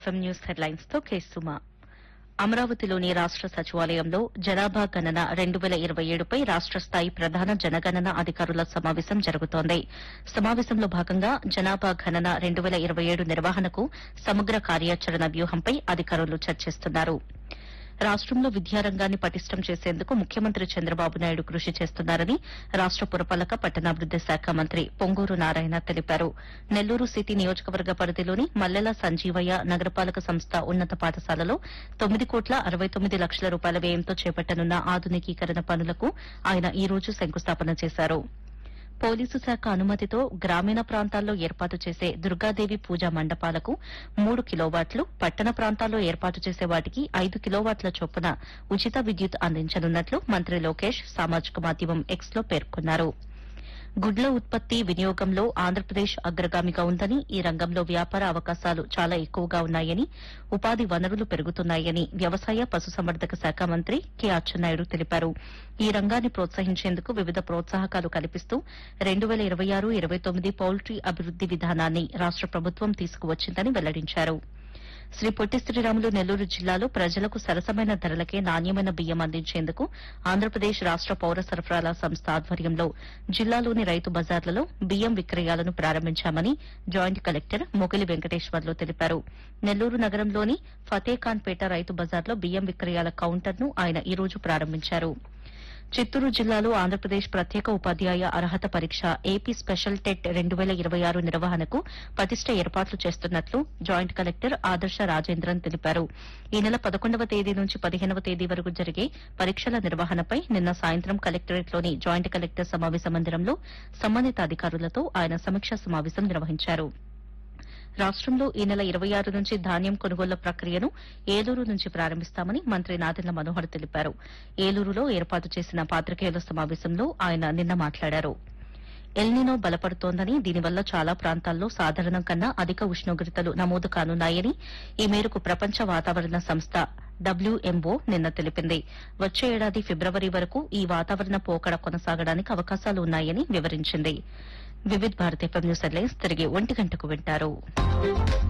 FM news headlines తో కేసుమా అమరావతిలోని రాష్ట సచివాలయంలో జనాభా గణన రెండు వేల ఇరవై ఏడుపై రాష్ట స్థాయి ప్రధాన జనగణన అధికారుల సమావేశం జరుగుతోంది సమావేశంలో భాగంగా జనాభా గణన రెండు వేల ఇరవై ఏడు నిర్వహణకు సమగ్ర కార్యాచరణ వ్యూహంపై అధికారులు చర్చిస్తున్నారు రాష్టంలో విద్యారంగాన్ని పటిష్టం చేసేందుకు ముఖ్యమంత్రి చంద్రబాబు నాయుడు కృషి చేస్తున్నారని రాష్ట పురపాలక పట్టణాభివృద్ది శాఖ మంత్రి పొంగూరు నారాయణ తెలిపారు నెల్లూరు సిటీ నియోజకవర్గ పరిధిలోని మల్లెల సంజీవయ్య నగరపాలక సంస్థ ఉన్నత పాఠశాలలో తొమ్మిది కోట్ల అరవై తొమ్మిది లక్షల రూపాయల వ్యయంతో చేపట్టనున్న ఆధునికీకరణ పనులకు ఆయన ఈ రోజు శంకుస్థాపన చేశారు పోలీసు శాఖ అనుమతితో గ్రామీణ ప్రాంతాల్లో ఏర్పాటు చేసే దుర్గాదేవి పూజా మండపాలకు మూడు కిలోవాట్లు పట్టణ ప్రాంతాల్లో ఏర్పాటు చేసే వాటికి ఐదు కిలోవాట్ల చొప్పున ఉచిత విద్యుత్ అందించనున్నట్లు మంత్రి లోకేష్ సామాజిక మాధ్యమం ఎక్స్ లో పేర్కొన్నారు గుడ్ల ఉత్పత్తి వినియోగంలో ఆంధ్రప్రదేశ్ అగ్రగామిగా ఉందని ఈ రంగంలో వ్యాపార అవకాశాలు చాలా ఎక్కువగా ఉన్నాయని ఉపాధి వనరులు పెరుగుతున్నాయని వ్యవసాయ పశుసంవర్ధక శాఖ మంత్రి కె అచ్చెన్నాయుడు తెలిపారు ఈ రంగాన్ని ప్రోత్సహించేందుకు వివిధ ప్రోత్సాహకాలు కల్పిస్తూ రెండు వేల ఇరవై ఆరు ఇరవై తొమ్మిది పౌల్ట్రీ అభివృద్ది విధానాన్ని రాష్ట ప్రభుత్వం తీసుకువచ్చిందని వెల్లడించారు శ్రీ పొట్టి శ్రీరాములు నెల్లూరు జిల్లాలో ప్రజలకు సరసమైన ధరలకే నాణ్యమైన బియ్యం అందించేందుకు ఆంధ్రప్రదేశ్ రాష్ట పౌర సరఫరాల సంస్థ ఆధ్వర్యంలో జిల్లాలోని రైతు బజార్లలో బియ్యం విక్రయాలను ప్రారంభించామని జాయింట్ కలెక్టర్ మొగిలి వెంకటేశ్వర్లు తెలిపారు నెల్లూరు నగరంలోని ఫతేఖాన్పేట రైతు బజార్లో బియ్యం విక్రయాల కౌంటర్ను ఆయన ఈ రోజు ప్రారంభించారు చిత్తూరు జిల్లాలో ఆంధ్రప్రదేశ్ ప్రత్యేక ఉపాధ్యాయ అర్హత పరీక్ష ఏపీ స్పెషల్ టెట్ రెండు వేల ఇరవై ఆరు నిర్వహణకు పటిష్ట ఏర్పాట్లు చేస్తున్నట్లు జాయింట్ కలెక్టర్ ఆదర్శ రాజేంద్రన్ తెలిపారు ఈ నెల పదకొండవ తేదీ నుంచి పదిహేనవ తేదీ వరకు జరిగే పరీక్షల నిర్వహణపై నిన్న సాయంత్రం కలెక్టరేట్లోని జాయింట్ కలెక్టర్ సమావేశ మందిరంలో సంబంధిత అధికారులతో ఆయన సమీక్షా సమావేశం నిర్వహించారు రాష్టంలో ఈ నెల ఇరవై ఆరు నుంచి ధాన్యం కొనుగోళ్ల ప్రక్రియను ఏలూరు నుంచి ప్రారంభిస్తామని మంత్రి నాదెండ్ల మనోహర్ తెలిపారు ఏలూరులో ఏర్పాటు చేసిన పాత్రికేయుల సమావేశంలో ఆయన నిన్న మాట్లాడారు ఎల్నినో బలపడుతోందని దీనివల్ల చాలా ప్రాంతాల్లో సాధారణం కన్నా అధిక ఉష్ణోగ్రతలు నమోదు కానున్నాయని ఈ మేరకు ప్రపంచ వాతావరణ సంస్థ డబ్ల్యూఎంఓ నిన్న తెలిపింది వచ్చే ఏడాది ఫిబ్రవరి వరకు ఈ వాతావరణ పోకడ కొనసాగడానికి అవకాశాలు ఉన్నాయని వివరించింది Vividh Bharati FM news headlines తిరిగి ఒంటి గంటకు వింటారు